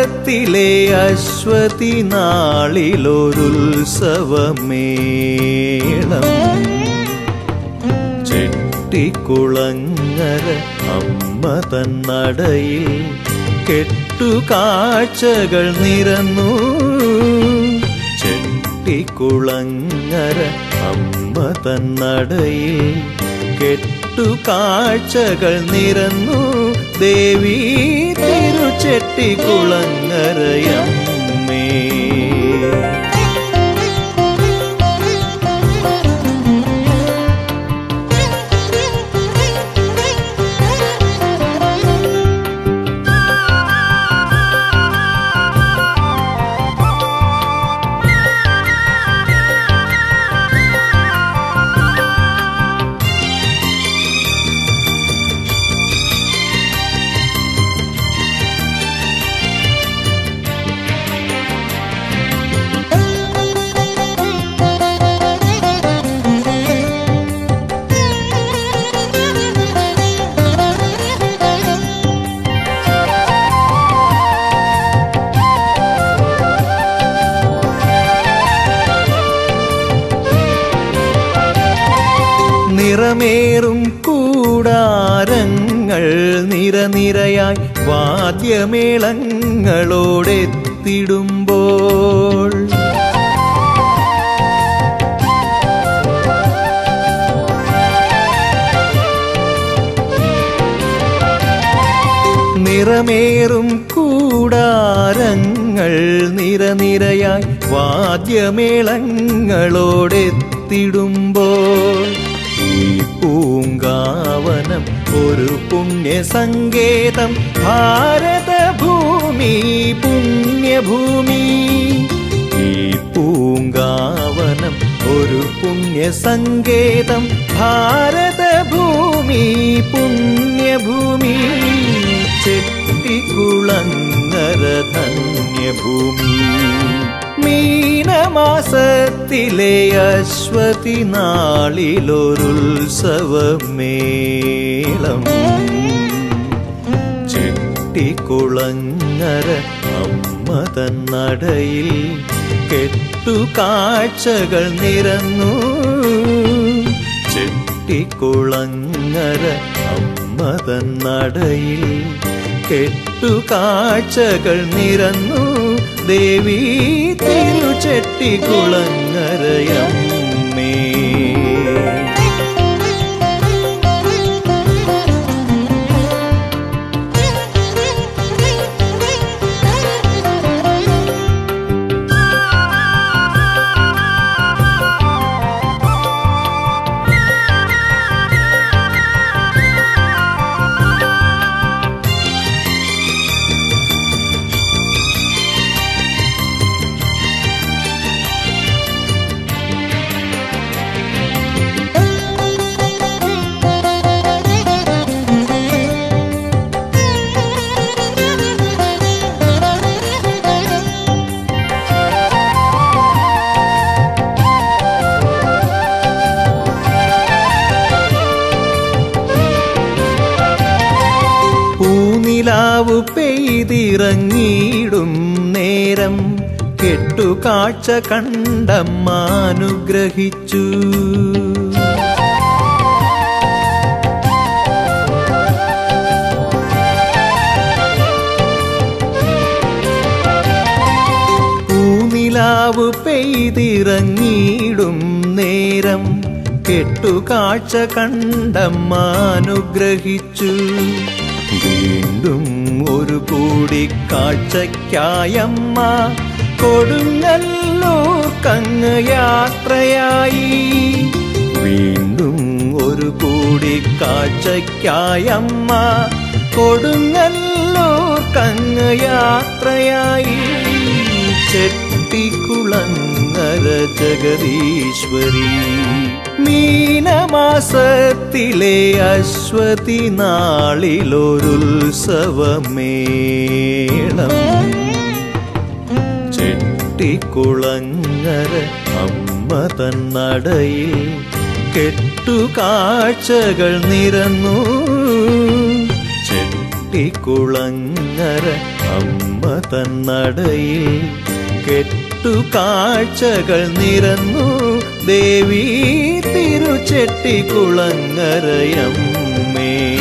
മാസത്തിലെ അശ്വതി നാളിലൊരുത്സവമേളം ചെട്ടിക്കുളങ്ങര അമ്മ തന്നടയിൽ കെട്ടുകാഴ്ചകൾ നിരന്നു ചെട്ടിക്കുളങ്ങര അമ്മ തന്നടയിൽ കെട്ടുകാഴ്ചകൾ നിരന്നു ദേവി തിരുചെട്ടിക്കുളങ്ങരയമ്മേ നിറമേറും കൂടാരങ്ങൾ നിരനിരയായി വാദ്യമേളങ്ങളോടെത്തിടുമ്പോൾ നിറമേറും കൂടാരങ്ങൾ നിരനിരയായി വാദ്യമേളങ്ങളോടെത്തിടുമ്പോൾ ഈ പൂങ്കാവനം ഒരു പുണ്യസങ്കേതം ഭാരതഭൂമി പുണ്യഭൂമി ഈ പൂങ്കാവനം ഒരു പുണ്യസങ്കേതം ഭാരതഭൂമി പുണ്യഭൂമി ചെട്ടിക്കുളങ്ങര ധന്യഭൂമി മീനമാസത്തിലെ അശ്വതി നാളിലൊരുത്സവമേളം ചെട്ടിക്കുളങ്ങര അമ്മ തന്നടയിൽ കെട്ടുകാഴ്ചകൾ നിരന്നു ചെട്ടിക്കുളങ്ങര അമ്മ തന്നടയിൽ കെട്ടുകാഴ്ചകൾ നിരന്നു ദേവി തിരുചെട്ടിക്കുളങ്ങരയമ്മേ പൂനിലാവു പെയ്തിറങ്ങിയിടും നേരം കെട്ടുകാഴ്ച കണ്ടമ്മ അനുഗ്രഹിച്ചു പൂനിലാവു പെയ്തിറങ്ങിയിടും നേരം കെട്ടുകാഴ്ച കണ്ടമ്മ അനുഗ്രഹിച്ചു വീണ്ടും ഒരു കൂടി കാഴ്ചയ്ക്കായമ്മ കൊടുങ്ങല്ലൂർ കങ്ങ് യാത്രയായി വീണ്ടും ഒരു കൂടി കാഴ്ചയ്ക്കായമ്മ കൊടുങ്ങല്ലൂർ കങ്ങ് യാത്രയായി ചെട്ടിക്കുളങ്ങര ജഗദീശ്വരി മീനമാസത്തിലെ അശ്വതി നാളിലൊരുത്സവമേളം ചെട്ടിക്കുളങ്ങര അമ്മ തന്നടയിൽ കെട്ടുകാഴ്ചകൾ നിരന്നു ചെട്ടിക്കുളങ്ങര അമ്മ തന്നടയിൽ കെട്ടുകാഴ്ചകൾ നിരന്നു ദേവി തിരുചെട്ടിക്കുളങ്ങരയമ്മേ